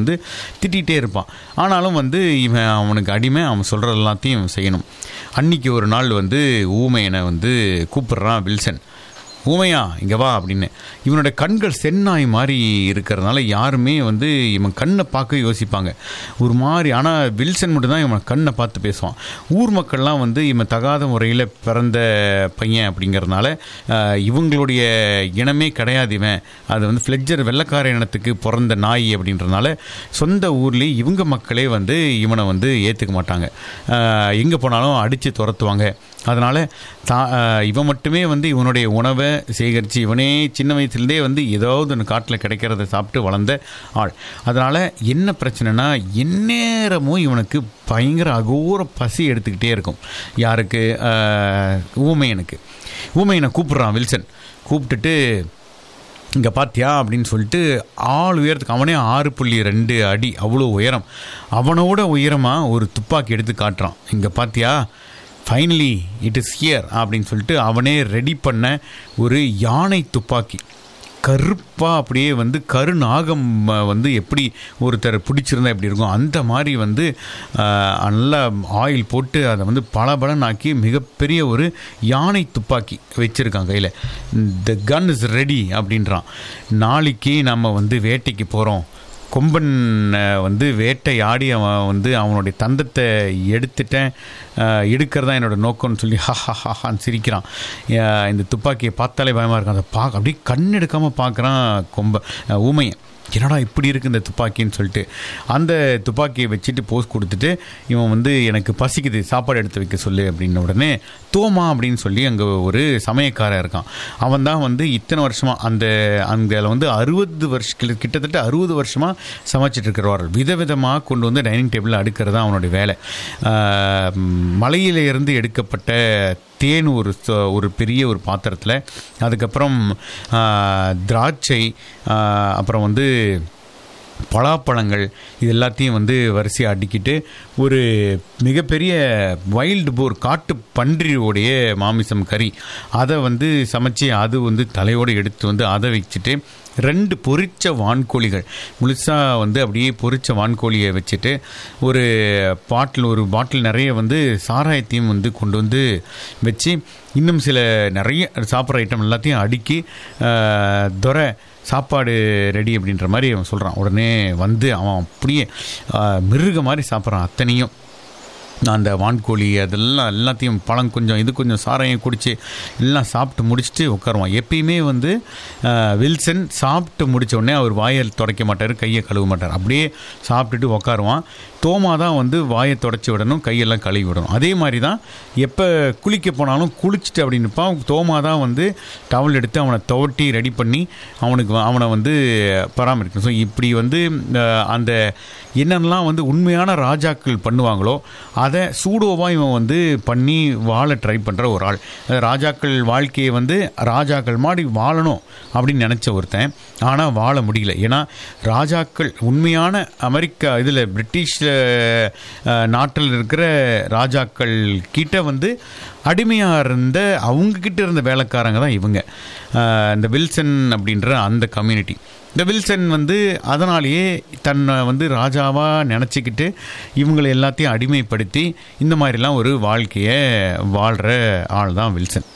வந்து திட்டிகிட்டே இருப்பான் ஆனாலும் வந்து இவன் அவனுக்கு அடிமை அவன் சொல்கிற எல்லாத்தையும் இவன் செய்யணும் அன்னைக்கு ஒரு நாள் வந்து ஊமையனை வந்து கூப்பிடுறான் வில்சன் ஊமையா இங்கே வா அப்படின்னு இவனோட கண்கள் சென்னாய் மாதிரி இருக்கிறதுனால யாருமே வந்து இவன் கண்ணை பார்க்க யோசிப்பாங்க ஒரு மாதிரி ஆனால் வில்சன் மட்டும்தான் இவன் கண்ணை பார்த்து பேசுவான் ஊர் மக்கள்லாம் வந்து இவன் தகாத முறையில் பிறந்த பையன் அப்படிங்கிறதுனால ஆஹ், இவங்களுடைய இனமே கிடையாது இவன் அது வந்து ஃப்ளெட்ஜர் வெள்ளக்கார இனத்துக்கு பிறந்த நாய் அப்படின்றதுனால சொந்த ஊர்லேயே இவங்க மக்களே வந்து இவனை வந்து ஏற்றுக்க மாட்டாங்க எங்கே போனாலும் அடித்து துரத்துவாங்க அதனால் தா ஆஹ், இவன் மட்டுமே வந்து இவனுடைய உணவை சேகரித்து இவனே சின்ன வயசுலேருந்தே வந்து ஏதாவது ஒன்று காட்டில் கிடைக்கிறத சாப்பிட்டு வளர்ந்த ஆள் அதனால் என்ன பிரச்சனைனா எந்நேரமும் இவனுக்கு பயங்கர அகோர பசி எடுத்துக்கிட்டே இருக்கும் யாருக்கு ஆஹ், ஊமையனுக்கு ஊமையனை கூப்பிட்றான் வில்சன் கூப்பிட்டுட்டு இங்கே பாத்தியா அப்படின்னு சொல்லிட்டு ஆள் உயரத்துக்கு அவனே ஆறு புள்ளி ரெண்டு அடி அவ்வளோ உயரம் அவனோட உயரமாக ஒரு துப்பாக்கி எடுத்து காட்டுறான் இங்கே பாத்தியா ஃபைனலி இட் இஸ் ஹியர் அப்படின்னு சொல்லிட்டு அவனே ரெடி பண்ண ஒரு யானை துப்பாக்கி கருப்பாக அப்படியே வந்து கருநாகம் அஹ், வந்து எப்படி ஒருத்தர் பிடிச்சிருந்தா எப்படி இருக்கும் அந்த மாதிரி வந்து அஹ், நல்லா ஆயில் போட்டு அதை வந்து பளபளனாக்கி மிகப்பெரிய ஒரு யானை துப்பாக்கி வச்சுருக்கான் கையில் த கன் இஸ் ரெடி அப்படின்றான் நாளைக்கு நம்ம வந்து வேட்டைக்கு போகிறோம் கொம்பன் அஹ், வந்து வேட்டையாடி அவன் வந்து அவனுடைய தந்தத்தை எடுத்துட்டேன் அஹ், எடுக்கிறதா என்னோட நோக்கம்னு சொல்லி ஹா ஹா ஹா ஹான்னு சிரிக்கிறான் அஹ், இந்த துப்பாக்கியை பார்த்தாலே பயமாக இருக்கும் அதை பார்க்க அப்படியே கண் எடுக்காமல் பார்க்குறான் கொம்ப அஹ், ஊமையன் என்னடா இப்படி இருக்கு இந்த துப்பாக்கின்னு சொல்லிட்டு அந்த துப்பாக்கியை வச்சுட்டு போஸ் கொடுத்துட்டு இவன் வந்து எனக்கு பசிக்குது சாப்பாடு எடுத்து வைக்க சொல்லு அப்படின்ன உடனே தோமா அப்படின்னு சொல்லி அங்கே ஒரு சமயக்காரன் இருக்கான் அவன் தான் வந்து இத்தனை வருஷமாக அந்த அங்கே வந்து அறுபது வருஷ கிட்ட- கிட்டத்தட்ட அறுபது வருஷமாக சமைச்சிட்டு இருக்கிறவார்கள் விதவிதமாக கொண்டு வந்து டைனிங் டேபிளில் அடுக்கிறது தான் அவனுடைய வேலை ஆஹ், மலையில இருந்து எடுக்கப்பட்ட தேன் ஒரு ச- ஒரு பெரிய ஒரு பாத்திரத்தில் அதுக்கப்புறம் ஆஹ், திராட்சை ஆஹ், அப்புறம் வந்து பலாப்பழங்கள் இது எல்லாத்தையும் வந்து வரிசையாக அடிக்கிட்டு ஒரு மிகப்பெரிய வைல்டு போர் காட்டு பன்றியோடைய மாமிசம் கறி அதை வந்து சமைச்சு அது வந்து தலையோடு எடுத்து வந்து அதை வச்சுட்டு ரெண்டு பொரிச்ச வான்கோழிகள் முழுசாக வந்து அப்படியே பொரிச்ச வான்கோழியை வச்சுட்டு ஒரு பாட்டில் ஒரு பாட்டில் நிறைய வந்து சாராயத்தையும் வந்து கொண்டு வந்து வச்சு இன்னும் சில நிறைய சாப்பிட்ற ஐட்டம் எல்லாத்தையும் அடுக்கி ஆஹ், துரை சாப்பாடு ரெடி அப்படின்ற மாதிரி அவன் சொல்கிறான் உடனே வந்து அவன் அப்படியே ஆஹ், மிருக மாதிரி சாப்பிட்றான் அத்தனையும் அந்த வான்கோழி அதெல்லாம் எல்லாத்தையும் பழம் கொஞ்சம் இது கொஞ்சம் சாராயம் குடித்து எல்லாம் சாப்பிட்டு முடிச்சுட்டு உட்காருவான் எப்பயுமே வந்து ஆஹ், வில்சன் சாப்பிட்டு முடிச்ச உடனே அவர் வாயை துடைக்க மாட்டார் கையை கழுவ மாட்டார் அப்படியே சாப்பிட்டுட்டு உட்காருவான் தோமா தான் வந்து வாயை தொடச்சி விடணும் கையெல்லாம் கழுவி விடணும் அதே மாதிரி தான் எப்போ குளிக்க போனாலும் குளிச்சுட்டு அப்படின்னு இருப்பான் தோமா தான் வந்து டவல் எடுத்து அவனை துவட்டி ரெடி பண்ணி அவனுக்கு வ- அவனை வந்து பராமரிக்கணும் ஸோ இப்படி வந்து அஹ், அந்த என்னென்னலாம் வந்து உண்மையான ராஜாக்கள் பண்ணுவாங்களோ அதை சூடோவாக இவன் வந்து பண்ணி வாழ ட்ரை பண்ணுற ஒரு ஆள் அஹ், ராஜாக்கள் வாழ்க்கையை வந்து ராஜாக்கள் மாதிரி வாழணும் அப்படின்னு நினச்ச ஒருத்தன் ஆனால் வாழ முடியல ஏன்னா ராஜாக்கள் உண்மையான அமெரிக்கா இதில் பிரிட்டிஷ் அஹ், நாட்டில் இருக்கிற ராஜாக்கள் கிட்ட வந்து அடிமையாக இருந்த அவங்க கிட்ட இருந்த வேலைக்காரங்க தான் இவங்க அஹ், இந்த வில்சன் அப்படின்ற அந்த கம்யூனிட்டி இந்த வில்சன் வந்து அதனாலேயே தன்னை வந்து ராஜாவாக நினச்சிக்கிட்டு இவங்களை எல்லாத்தையும் அடிமைப்படுத்தி இந்த மாதிரிலாம் ஒரு வாழ்க்கையை வாழ்கிற ஆள் தான் வில்சன்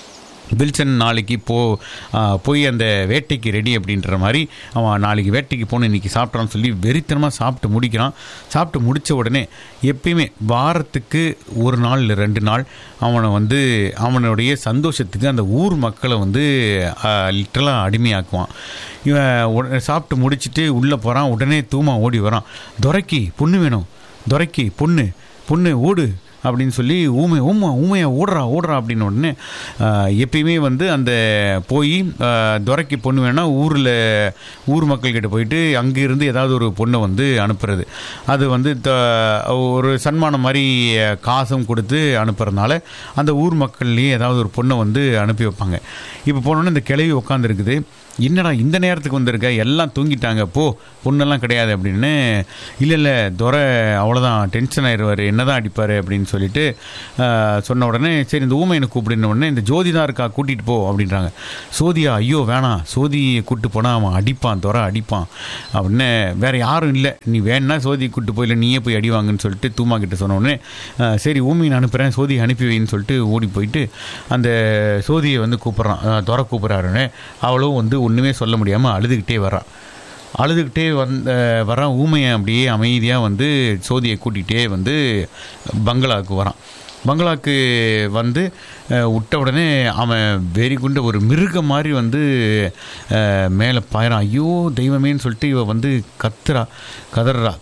வில்சன் நாளைக்கு போ ஆ, போய் அந்த வேட்டைக்கு ரெடி அப்படின்ற மாதிரி அவன் நாளைக்கு வேட்டைக்கு போகணும் இன்றைக்கி சாப்பிட்றான்னு சொல்லி வெறித்தனமாக சாப்பிட்டு முடிக்கிறான் சாப்பிட்டு முடித்த உடனே எப்பயுமே வாரத்துக்கு ஒரு நாள் இல்லை ரெண்டு நாள் அவனை வந்து அவனுடைய சந்தோஷத்துக்கு அந்த ஊர் மக்களை வந்து லிட்டரலாக அடிமையாக்குவான் இவன் உட- சாப்பிட்டு முடிச்சிட்டு உள்ளே போகிறான் உடனே தூமா ஓடி வரான் துரைக்கி பொண்ணு வேணும் துரைக்கி பொண்ணு பொண்ணு ஓடு அப்படின்னு சொல்லி ஊமை ஊமா ஊமையா ஓடுறா ஓடுறா அப்படின்னு உடனே ஆஹ், எப்பயுமே வந்து அந்த போய் ஆஹ், துரைக்கு பொண்ணு வேணா ஊரில் ஊர் மக்கள்கிட்ட போயிட்டு அங்கிருந்து ஏதாவது ஒரு பொண்ணை வந்து அனுப்புறது அது வந்து த- ஒரு சன்மானம் மாதிரி காசும் கொடுத்து அனுப்புறதுனால அந்த ஊர் மக்கள்லேயே ஏதாவது ஒரு பொண்ணை வந்து அனுப்பி வைப்பாங்க இப்போ போனோன்னே இந்த கிளவி உட்காந்துருக்குது என்னடா இந்த நேரத்துக்கு வந்திருக்க எல்லாம் தூங்கிட்டாங்க போ பொண்ணெல்லாம் கிடையாது அப்படின்னு இல்லை இல்லை துரை அவ்வளோதான் டென்ஷன் ஆயிடுவார் என்ன தான் அடிப்பார் அப்படின்னு சொல்லிட்டு ஆஹ், சொன்ன உடனே சரி இந்த ஊமையனை கூப்பிடுன உடனே இந்த ஜோதி தான் இருக்கா கூட்டிகிட்டு போ அப்படின்றாங்க சோதியா ஐயோ வேணாம் சோதியை கூப்பிட்டு போனால் அவன் அடிப்பான் துரை அடிப்பான் அப்படின்னு வேற யாரும் இல்லை நீ வேணா சோதியை கூப்பிட்டு போய் இல்லை நீயே போய் அடிவாங்கன்னு சொல்லிட்டு தூமா கிட்ட சொன்ன உடனே ஆஹ், சரி ஊமையை அனுப்புகிறேன் சோதியை அனுப்பி வைன்னு சொல்லிட்டு ஓடி போயிட்டு அந்த சோதியை வந்து கூப்பிட்றான் ஆஹ், துரை கூப்பிட்றாருன்னு அவளும் வந்து ஒன்றுமே சொல்ல முடியாமல் அழுதுகிட்டே வர்றான் அழுதுகிட்டே வந்த வரான் ஊமையை அப்படியே அமைதியாக வந்து சோதியை கூட்டிகிட்டே வந்து பங்களாவுக்கு வரான் பங்களாவுக்கு வந்து அஹ், விட்ட உடனே அவன் வெறி குண்ட ஒரு மிருகம் மாதிரி வந்து மேலே பாயிறான் ஐயோ தெய்வமேன்னு சொல்லிட்டு இவ வந்து கத்துறா கதறா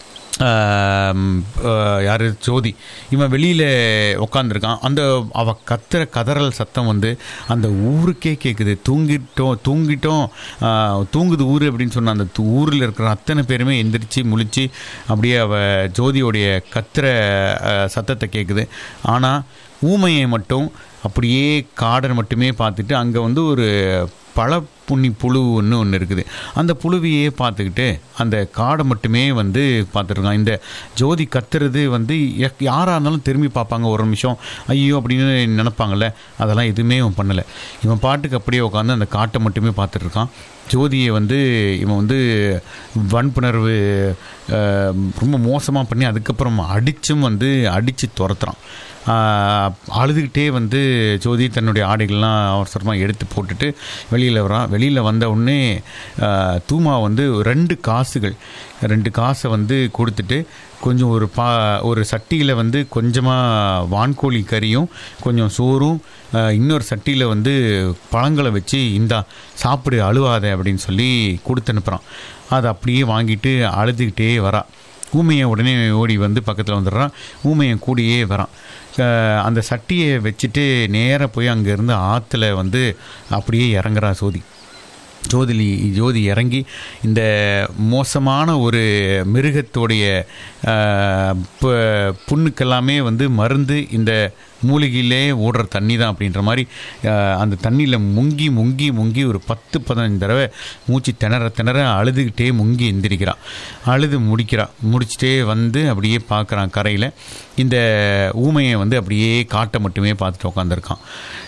யார் ஜோதி இவன் வெளியில் உட்காந்துருக்கான் அந்த அவ கத்துற கதறல் சத்தம் வந்து அந்த ஊருக்கே கேட்குது தூங்கிட்டோம் தூங்கிட்டோம் ஆஹ், தூங்குது ஊர் அப்படின்னு சொன்ன அந்த து- ஊரில் இருக்கிற அத்தனை பேருமே எந்திரிச்சு முழிச்சு அப்படியே அவ ஜோதியோடைய கத்துற ஆஹ், சத்தத்தை கேட்குது ஆனால் ஊமையை மட்டும் அப்படியே காடை மட்டுமே பார்த்துட்டு அங்கே வந்து ஒரு பழ புண்ணி புழு ஒன்று ஒன்று இருக்குது அந்த புழுவையே பார்த்துக்கிட்டு அந்த காடை மட்டுமே வந்து பார்த்துருக்கான் இந்த ஜோதி கத்துறது வந்து எக்- யாராக இருந்தாலும் திரும்பி பார்ப்பாங்க ஒரு நிமிஷம் ஐயோ அப்படின்னு நினைப்பாங்கல்ல அதெல்லாம் எதுவுமே அவன் பண்ணலை இவன் பாட்டுக்கு அப்படியே உட்காந்து அந்த காட்டை மட்டுமே பார்த்துட்டு இருக்கான் ஜோதியை வந்து இவன் வந்து வன்புணர்வு அஹ், ரொம்ப மோசமாக பண்ணி அதுக்கப்புறம் அடிச்சும் வந்து அடித்து துரத்துறான் ஆஹ், அழுதுகிட்டே வந்து ஜோதி தன்னுடைய ஆடைகள்லாம் அவசரமாக எடுத்து போட்டுட்டு வெளியில் வரான் வெளியில் வந்த உடனே ஆஹ், தூமா வந்து ரெண்டு காசுகள் ரெண்டு காசை வந்து கொடுத்துட்டு கொஞ்சம் ஒரு பா ஒரு சட்டியில் வந்து கொஞ்சமாக வான்கோழி கறியும் கொஞ்சம் சோறும் ஆஹ், இன்னொரு சட்டியில் வந்து பழங்களை வச்சு இந்தா சாப்பிடு அழுவாத அப்படின்னு சொல்லி கொடுத்து அனுப்புகிறான் அதை அப்படியே வாங்கிட்டு அழுதுகிட்டே வரா ஊமையை உடனே ஓடி வந்து பக்கத்தில் வந்துடுறான் ஊமையை கூடியே வரான் அஹ் அந்த சட்டியை வச்சுட்டு நேராக போய் அங்கேருந்து ஆற்றுல வந்து அப்படியே இறங்குறா சோதி ஜோதிலி ஜோதி இறங்கி இந்த மோசமான ஒரு மிருகத்தோடைய அஹ், பு- புண்ணுக்கெல்லாமே வந்து மருந்து இந்த மூலிகையிலே ஓடுற தண்ணி தான் அப்படின்ற மாதிரி அஹ், அந்த தண்ணியில் முங்கி முங்கி முங்கி ஒரு பத்து பதினஞ்சு தடவை மூச்சு திணற திணற அழுதுகிட்டே முங்கி எந்திரிக்கிறான் அழுது முடிக்கிறான் முடிச்சுட்டே வந்து அப்படியே பார்க்குறான் கரையில் இந்த ஊமையை வந்து அப்படியே காட்டை மட்டுமே பார்த்துட்டு உட்காந்துருக்கான்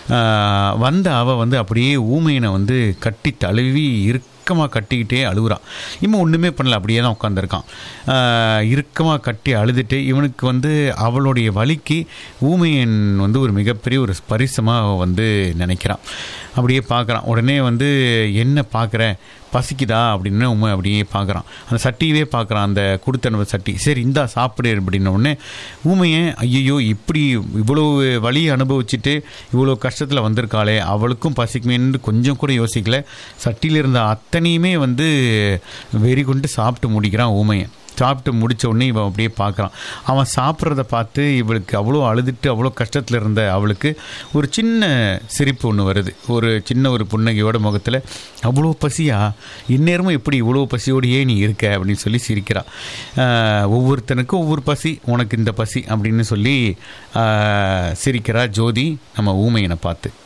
வந்த அவ வந்து அப்படியே ஊமையனை வந்து கட்டி தழுவி இறுக்கமாக கட்டிக்கிட்டே அழுகுறான் இவன் ஒன்றுமே பண்ணல அப்படியே தான் உட்காந்துருக்கான் இறுக்கமாக கட்டி அழுதுட்டு இவனுக்கு வந்து அவளுடைய வலிக்கு ஊமையன் வந்து ஒரு மிகப்பெரிய ஒரு பரிசமாக வந்து நினைக்கிறான் அப்படியே பார்க்குறான் உடனே வந்து என்ன பார்க்குற பசிக்குதா அப்படின்னு உண்மை அப்படியே பார்க்குறான் அந்த சட்டியவே பார்க்குறான் அந்த கொடுத்தனுவ சட்டி சரி இந்தா சாப்பிடு அப்படின்ன உடனே ஊமையை ஐயோ இப்படி இவ்வளோ வலி அனுபவிச்சுட்டு இவ்வளோ கஷ்டத்தில் வந்திருக்காளே அவளுக்கும் பசிக்குமேன்னு கொஞ்சம் கூட யோசிக்கல சட்டியில் இருந்த அத்தனையுமே வந்து வெறி கொண்டு சாப்பிட்டு முடிக்கிறான் ஊமையை சாப்பிட்டு முடிச்ச உடனே இவன் அப்படியே பார்க்குறான் அவன் சாப்பிட்றத பார்த்து இவளுக்கு அவ்வளோ அழுதுட்டு அவ்வளோ கஷ்டத்தில் இருந்த அவளுக்கு ஒரு சின்ன சிரிப்பு ஒன்று வருது ஒரு சின்ன ஒரு புன்னகையோட முகத்தில் அவ்வளோ பசியா இந்நேரமும் எப்படி இவ்வளோ பசியோடையே நீ இருக்க அப்படின்னு சொல்லி சிரிக்கிறா ஆஹ் ஒவ்வொருத்தனுக்கும் ஒவ்வொரு பசி உனக்கு இந்த பசி அப்படின்னு சொல்லி ஆஹ் சிரிக்கிறா ஜோதி நம்ம ஊமையனை பார்த்து